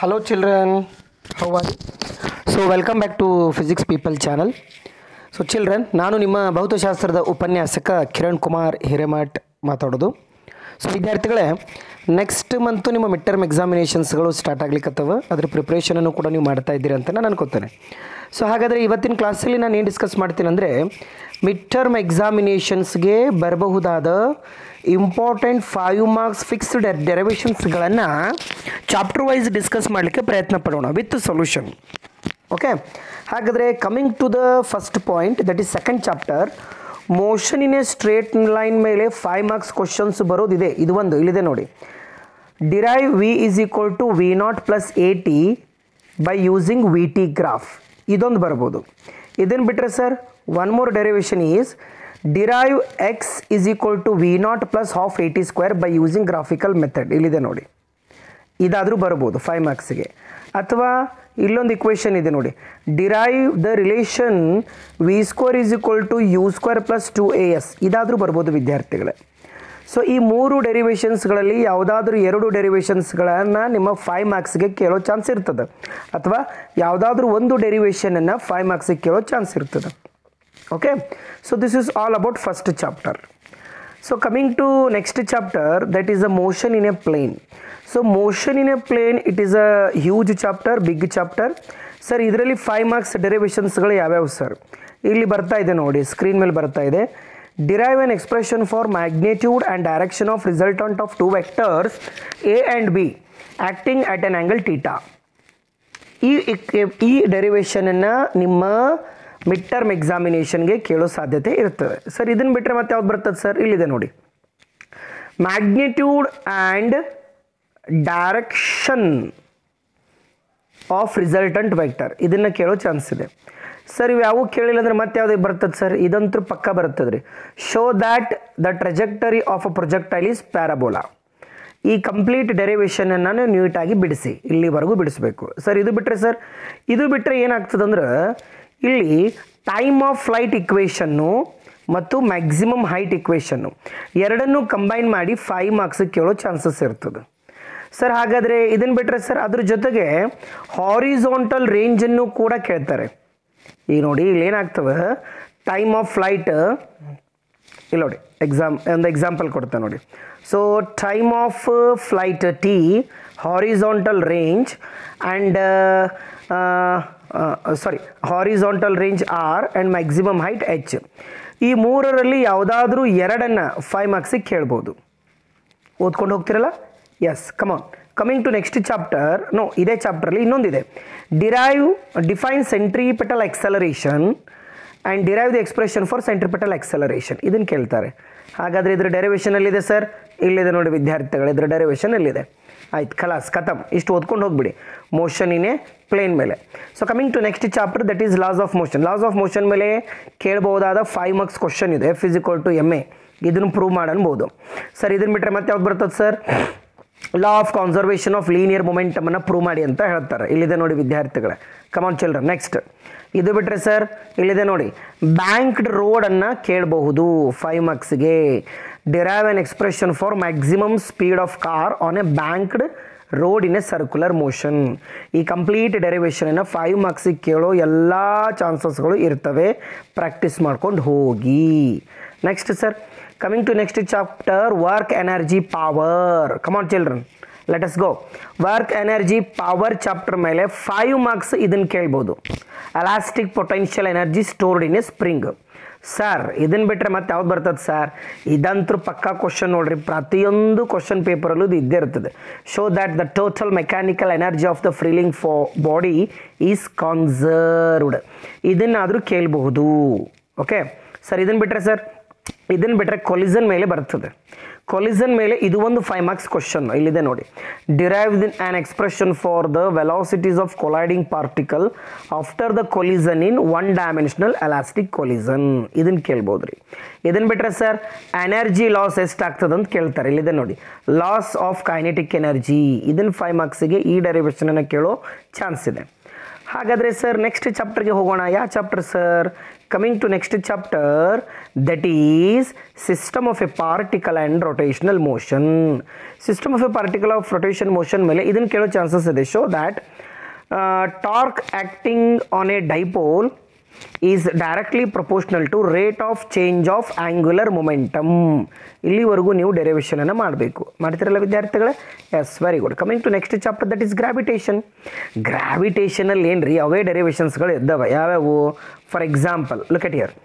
Hello children, how are you? So welcome back to Physics People channel. So children ನಾನು ನಿಮ್ಮ ಭೌತಶಾಸ್ತ್ರದ ಉಪನ್ಯಾಸಕ ಕಿರಣ್ ಕುಮಾರ್ ಹಿರೇಮಠ್ ಮಾತಾಡೋದು ಸೊ ವಿದ್ಯಾರ್ಥಿಗಳೇ ನೆಕ್ಸ್ಟ್ ಮಂತು ನಿಮ್ಮ ಮಿಡ್ ಟರ್ಮ್ ಎಕ್ಸಾಮಿನೇಷನ್ಸ್ಗಳು ಸ್ಟಾರ್ಟ್ ಆಗ್ಲಿಕ್ಕತ್ತವ ಅದ್ರ ಪ್ರಿಪ್ರೇಷನನ್ನು ಕೂಡ ನೀವು ಮಾಡ್ತಾ ಇದ್ದೀರಿ ಅಂತ ನಾನು ಅನ್ಕೋತೇನೆ ಸೊ ಹಾಗಾದರೆ ಇವತ್ತಿನ ಕ್ಲಾಸಲ್ಲಿ ನಾನು ಏನು ಡಿಸ್ಕಸ್ ಮಾಡ್ತೀನಿ ಅಂದರೆ ಮಿಡ್ ಟರ್ಮ್ ಎಕ್ಸಾಮಿನೇಷನ್ಸ್ಗೆ ಬರಬಹುದಾದ ಇಂಪಾರ್ಟೆಂಟ್ ಫೈವ್ ಮಾರ್ಕ್ಸ್ ಫಿಕ್ಸ್ಡ್ ಡೆರಿವೇಷನ್ಸ್ಗಳನ್ನು ಚಾಪ್ಟರ್ ವೈಸ್ ಡಿಸ್ಕಸ್ ಮಾಡಲಿಕ್ಕೆ ಪ್ರಯತ್ನ ಪಡೋಣ ವಿತ್ ಸೊಲ್ಯೂಷನ್ ಓಕೆ ಹಾಗಾದರೆ coming to the first point that is second chapter motion in a straight line ಮೇಲೆ ಫೈವ್ ಮಾರ್ಕ್ಸ್ ಕ್ವಶನ್ಸ್ ಬರೋದಿದೆ ಇದು ಒಂದು ಇಲ್ಲಿದೆ ನೋಡಿ derive V is equal to V naught plus A T by using V T graph ಇದೊಂದು ಬರ್ಬೋದು ಇದನ್ನು ಬಿಟ್ಟರೆ sir one more derivation is derive X is equal to V naught plus half A T square by using graphical method ಇಲ್ಲಿದೆ ನೋಡಿ ಇದಾದರೂ ಬರ್ಬೋದು five ಮಾರ್ಕ್ಸಿಗೆ ಅಥವಾ ಇಲ್ಲೊಂದು equation ಇದೆ ನೋಡಿ derive the relation V square is equal to U square plus two A S ಇದಾದರೂ ಬರ್ಬೋದು ವಿದ್ಯಾರ್ಥಿಗಳೇ ಸೊ ಈ ಮೂರು ಡೆರಿವೇಷನ್ಸ್ಗಳಲ್ಲಿ ಯಾವುದಾದ್ರೂ ಎರಡು ಡೆರಿವೇಷನ್ಸ್ಗಳನ್ನು ನಿಮ್ಮ ಫೈವ್ ಮಾರ್ಕ್ಸ್ಗೆ ಕೇಳೋ ಚಾನ್ಸ್ ಇರ್ತದೆ ಅಥವಾ ಯಾವುದಾದ್ರೂ ಒಂದು ಡೆರಿವೇಷನನ್ನು ಫೈವ್ ಮಾರ್ಕ್ಸಿಗೆ ಕೇಳೋ ಚಾನ್ಸ್ ಇರ್ತದೆ okay so this is all about first chapter so coming to next chapter that is a motion in a plane so motion in a plane it is a huge chapter big chapter sir ಇದರಲ್ಲಿ five marks ಡೆರಿವೇಷನ್ಸ್ಗಳು ಯಾವ್ಯಾವು sir ಇಲ್ಲಿ ಬರ್ತಾ ಇದೆ ನೋಡಿ screen ಮೇಲೆ ಬರ್ತಾ ಇದೆ derive an expression for magnitude and direction of resultant of two vectors A and B acting at an angle theta ಈ ಈ ಡೆರಿವೇಷನನ್ನು ನಿಮ್ಮ ಮಿಡ್ ಟರ್ಮ್ ಎಕ್ಸಾಮಿನೇಷನ್ಗೆ ಕೇಳೋ ಸಾಧ್ಯತೆ ಇರ್ತದೆ ಸರ್ ಇದನ್ನು ಬಿಟ್ಟರೆ ಮತ್ತೆ ಯಾವ್ದು ಬರ್ತದೆ ಸರ್ ಇಲ್ಲಿದೆ ನೋಡಿ magnitude and direction of resultant vector ಇದನ್ನು ಕೇಳೋ ಚಾನ್ಸ್ ಇದೆ ಸರ್ ಇವು ಯಾವ ಕೇಳಿಲ್ಲ ಅಂದ್ರೆ ಮತ್ತೆ ಯಾವ್ದು ಬರ್ತದೆ ಸರ್ ಇದಂತೂ ಪಕ್ಕ ಬರ್ತದೆ ರೀ show that the trajectory of a projectile is parabola ಈ ಕಂಪ್ಲೀಟ್ ಡೆರಿವೇಷನನ್ನು ನೀವು ನೀಟಾಗಿ ಬಿಡಿಸಿ ಇಲ್ಲಿವರೆಗೂ ಬಿಡಿಸ್ಬೇಕು ಸರ್ ಇದು ಬಿಟ್ಟರೆ ಸರ್ ಇದು ಬಿಟ್ಟರೆ ಏನಾಗ್ತದೆ ಅಂದ್ರೆ ಇಲ್ಲಿ ಟೈಮ್ ಆಫ್ ಫ್ಲೈಟ್ ಇಕ್ವೇಷನ್ನು ಮತ್ತು ಮ್ಯಾಕ್ಸಿಮಮ್ ಹೈಟ್ ಇಕ್ವೇಷನ್ನು ಎರಡನ್ನೂ ಕಂಬೈನ್ ಮಾಡಿ ಫೈವ್ ಮಾರ್ಕ್ಸಿಗೆ ಕೇಳೋ ಚಾನ್ಸಸ್ ಇರ್ತದೆ ಸರ್ ಹಾಗಾದರೆ ಇದನ್ನು ಬಿಟ್ಟರೆ ಸರ್ ಅದ್ರ ಜೊತೆಗೆ ಹಾರಿಝಾಂಟಲ್ ರೇಂಜನ್ನು ಕೂಡ ಕೇಳ್ತಾರೆ ಈಗ ನೋಡಿ ಇಲ್ಲಿ ಏನಾಗ್ತವೆ ಟೈಮ್ ಆಫ್ ಫ್ಲೈಟ್ ಇಲ್ಲಿ ನೋಡಿ ಎಕ್ಸಾಮ್ ಒಂದು ಎಕ್ಸಾಂಪಲ್ ಕೊಡ್ತೇನೆ ನೋಡಿ so time of flight T horizontal range and sorry horizontal range R and maximum height H ಈ ಮೂರರಲ್ಲಿ ಯಾವುದಾದ್ರೂ ಎರಡನ್ನು ಫೈವ್ ಮಾರ್ಕ್ಸಿಗೆ ಕೇಳ್ಬೋದು ಓದ್ಕೊಂಡು ಹೋಗ್ತಿರಲ್ಲ yes come on coming to next chapter no ಇದೇ ಚಾಪ್ಟರ್ಲಿ ಇನ್ನೊಂದಿದೆ derive define centripetal acceleration and derive the expression for centripetal acceleration ಇದನ್ನು ಕೇಳ್ತಾರೆ ಹಾಗಾದರೆ ಇದ್ರ ಡೆರಿವೇಷನ್ ಎಲ್ಲಿದೆ ಸರ್ ಇಲ್ಲಿದೆ ನೋಡಿ ವಿದ್ಯಾರ್ಥಿಗಳು ಇದ್ರ ಡೆರಿವೇಷನ್ ಎಲ್ಲಿದೆ ಆಯ್ತು ಖಲಾಸ್ ಖತಮ್ ಇಷ್ಟು ಓದ್ಕೊಂಡು ಹೋಗ್ಬಿಡಿ ಮೋಷನ್ ಇನ್ ಎ ಪ್ಲೇನ್ ಮೇಲೆ so coming to next chapter that is laws of motion laws of motion ಮೇಲೆ ಕೇಳ್ಬೋದಾದ ಫೈವ್ ಮಾರ್ಕ್ಸ್ ಕ್ವಶನ್ ಇದೆ ಫಿಸಿಕಲ್ ಟು ಎಮ್ ಎ ಇದನ್ನು ಪ್ರೂವ್ ಮಾಡನ್ಬೋದು ಸರ್ ಇದನ್ನು ಬಿಟ್ಟರೆ ಮತ್ತೆ ಯಾವ್ದು ಬರ್ತದೆ sir law of conservation of linear ಮೊಮೆಂಟಮನ್ನು ಪ್ರೂವ್ ಮಾಡಿ ಅಂತ ಹೇಳ್ತಾರೆ ಇಲ್ಲಿದೆ ನೋಡಿ ವಿದ್ಯಾರ್ಥಿಗಳೇ ಕಮಾನ್ ಚಿಲ್ಡ್ರನ್ ನೆಕ್ಸ್ಟ್ ಇದು ಬಿಟ್ಟರೆ ಸರ್ ಇಲ್ಲಿದೆ ನೋಡಿ ಬ್ಯಾಂಕ್ಡ್ ರೋಡನ್ನು ಕೇಳಬಹುದು ಫೈವ್ ಮಾರ್ಕ್ಸ್ಗೆ derive an expression for maximum speed of car on a banked road in a circular motion ಈ ಕಂಪ್ಲೀಟ್ ಡೆರಿವೇಷನನ್ನು ಫೈವ್ ಮಾರ್ಕ್ಸಿಗೆ ಕೇಳೋ ಎಲ್ಲ ಚಾನ್ಸಸ್ಗಳು ಇರ್ತವೆ ಪ್ರಾಕ್ಟೀಸ್ ಮಾಡ್ಕೊಂಡು ಹೋಗಿ next sir coming to next chapter work energy power come on children let us go work energy power chapter ಮೇಲೆ ಫೈವ್ ಮಾರ್ಕ್ಸ್ ಇದನ್ನು ಕೇಳ್ಬೋದು elastic potential energy stored in a spring sir ಇದನ್ನು ಬಿಟ್ಟರೆ ಮತ್ತೆ ಯಾವ್ದು ಬರ್ತದೆ ಸರ್ ಇದಂತೂ ಪಕ್ಕಾ ಕ್ವಶನ್ ನೋಡ್ರಿ ಪ್ರತಿಯೊಂದು ಕ್ವಶನ್ ಪೇಪರಲ್ಲೂ ಇದು ಇದ್ದೇ ಇರ್ತದೆ show that the total mechanical energy of the freely ಫೋ ಬಾಡಿ ಈಸ್ ಕಾನ್ಸರ್ವ್ಡ್ ಇದನ್ನಾದರೂ ಕೇಳಬಹುದು ಓಕೆ ಸರ್ ಇದನ್ನು ಬಿಟ್ಟರೆ ಸರ್ ಇದನ್ನು ಬಿಟ್ಟರೆ ಕೊಲಿಸನ್ ಮೇಲೆ ಬರ್ತದೆ ಕೊಲಿಸನ್ ಮೇಲೆ ಇದು ಒಂದು ಫೈವ್ ಮಾರ್ಕ್ಸ್ ಕ್ವಶನ್ ಇಲ್ಲಿದೆ ನೋಡಿ derive then an expression for the velocities of colliding particle after the collision in one dimensional elastic collision ಇದನ್ನು ಕೇಳ್ಬೋದು ರೀ ಇದನ್ನು ಬಿಟ್ಟರೆ ಸರ್ ಎನರ್ಜಿ ಲಾಸ್ ಎಷ್ಟಾಗ್ತದೆ ಅಂತ ಕೇಳ್ತಾರೆ ಇಲ್ಲಿದೆ ನೋಡಿ ಲಾಸ್ ಆಫ್ ಕೈನೆಟಿಕ್ ಎನರ್ಜಿ ಇದನ್ನು ಫೈವ್ ಮಾರ್ಕ್ಸಿಗೆ ಈ ಡೆರಿವೇಷನನ್ನು ಕೇಳೋ ಚಾನ್ಸ್ ಇದೆ ಹಾಗಾದರೆ ಸರ್ ನೆಕ್ಸ್ಟ್ ಚಾಪ್ಟರ್ಗೆ ಹೋಗೋಣ ಯಾವ chapter sir coming to next chapter that is system of a particle and rotational motion system of a particle of rotation motion ಮೇಲೆ ಇದನ್ನು ಕೇಳೋ ಚಾನ್ಸಸ್ ಇದೆ show that torque acting on a dipole is directly proportional to rate of change of angular momentum ಇಲ್ಲಿವರೆಗೂ ನೀವು ಡೆರಿವೇಷನನ್ನು ಮಾಡಬೇಕು ಮಾಡ್ತಿರಲ್ಲ ವಿದ್ಯಾರ್ಥಿಗಳೇ yes very good coming to next chapter that is gravitation ಗ್ರಾವಿಟೇಷನಲ್ಲಿ ಏನು ರೀ ಅವೇ ಡೆರಿವೇಷನ್ಸ್ಗಳು ಇದ್ದಾವೆ ಯಾವ್ಯಾವು for example look at here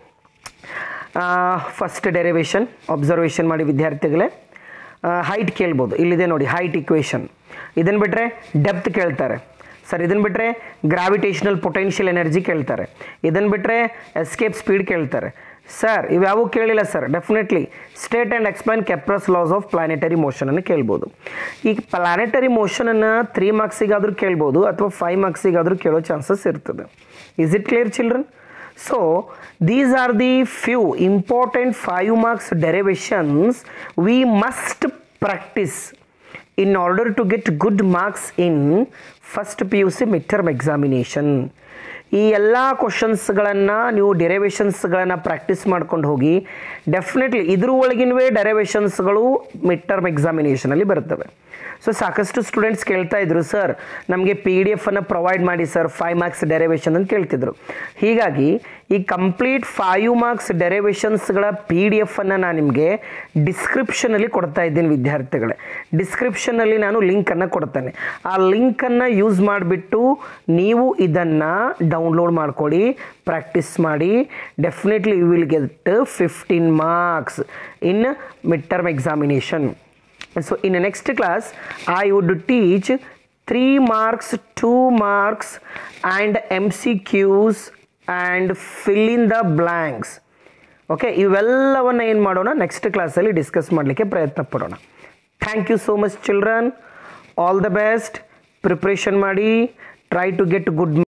first derivation observation ಮಾಡಿ ವಿದ್ಯಾರ್ಥಿಗಳೇ ಹೈಟ್ ಕೇಳ್ಬೋದು ಇಲ್ಲಿದೆ ನೋಡಿ ಹೈಟ್ ಇಕ್ವೇಷನ್ ಇದನ್ನು ಬಿಟ್ಟರೆ ಡೆಪ್ತ್ ಕೇಳ್ತಾರೆ ಸರ್ ಇದನ್ನು ಬಿಟ್ಟರೆ ಗ್ರಾವಿಟೇಷನಲ್ ಪೊಟೆನ್ಷಿಯಲ್ ಎನರ್ಜಿ ಕೇಳ್ತಾರೆ ಇದನ್ನು ಬಿಟ್ಟರೆ ಎಸ್ಕೇಪ್ ಸ್ಪೀಡ್ ಕೇಳ್ತಾರೆ ಸರ್ ಇವ್ಯಾವೂ ಕೇಳಿಲ್ಲ sir definitely state and explain Kepler's laws of planetary ಮೋಷನನ್ನು ಕೇಳ್ಬೋದು ಈ ಪ್ಲಾನೆಟರಿ ಮೋಷನನ್ನು ತ್ರೀ ಮಾರ್ಕ್ಸಿಗಾದರೂ ಕೇಳ್ಬೋದು ಅಥವಾ ಫೈವ್ ಮಾರ್ಕ್ಸಿಗಾದರೂ ಕೇಳೋ ಚಾನ್ಸಸ್ ಇರ್ತದೆ is it clear children so these are the few important five marks derivations we must practise in order to get good marks in first P U C mid term examination ಈ ಎಲ್ಲ ಕ್ವಶನ್ಸ್ಗಳನ್ನು ನೀವು ಡೆರಿವೇಷನ್ಸ್ಗಳನ್ನು practice ಮಾಡ್ಕೊಂಡು ಹೋಗಿ definitely ಇದ್ರ ಒಳಗಿನವೇ ಡೆರಿವೇಷನ್ಸ್ಗಳು mid term ಎಕ್ಸಾಮಿನೇಷನಲ್ಲಿ ಬರ್ತವೆ so ಸಾಕಷ್ಟು students ಕೇಳ್ತಾ ಇದ್ರು ಸರ್ ನಮಗೆ ಪಿ ಡಿ ಎಫನ್ನು ಪ್ರೊವೈಡ್ ಮಾಡಿ ಸರ್ ಫೈವ್ ಮಾರ್ಕ್ಸ್ ಡೆರಿವೇಷನ್ ಅಂತ ಕೇಳ್ತಿದ್ರು ಹೀಗಾಗಿ ಈ ಕಂಪ್ಲೀಟ್ ಫೈವ್ ಮಾರ್ಕ್ಸ್ ಡೆರಿವೇಷನ್ಸ್ಗಳ ಪಿ ಡಿ ಎಫನ್ನು ನಾನು ನಿಮಗೆ ಡಿಸ್ಕ್ರಿಪ್ಷನಲ್ಲಿ ಕೊಡ್ತಾ ಇದ್ದೀನಿ ವಿದ್ಯಾರ್ಥಿಗಳೇ ಡಿಸ್ಕ್ರಿಪ್ಷನಲ್ಲಿ ನಾನು ಲಿಂಕನ್ನು ಕೊಡ್ತೇನೆ ಆ ಲಿಂಕನ್ನು ಯೂಸ್ ಮಾಡಿಬಿಟ್ಟು ನೀವು ಇದನ್ನು ಡೌನ್ಲೋಡ್ ಮಾಡ್ಕೊಳ್ಳಿ ಪ್ರಾಕ್ಟೀಸ್ ಮಾಡಿ definitely you will get fifteen marks in mid term examination so in the next class i would teach 3 marks 2 marks and mcqs and fill in the blanks okay ಇವೆಲ್ಲವನ್ನು ಏನು ಮಾಡೋಣ next ಕ್ಲಾಸಲ್ಲಿ discuss ಮಾಡಲಿಕ್ಕೆ ಪ್ರಯತ್ನ ಪಡೋಣ thank you so much children all the best preparation ಮಾಡಿ try to get good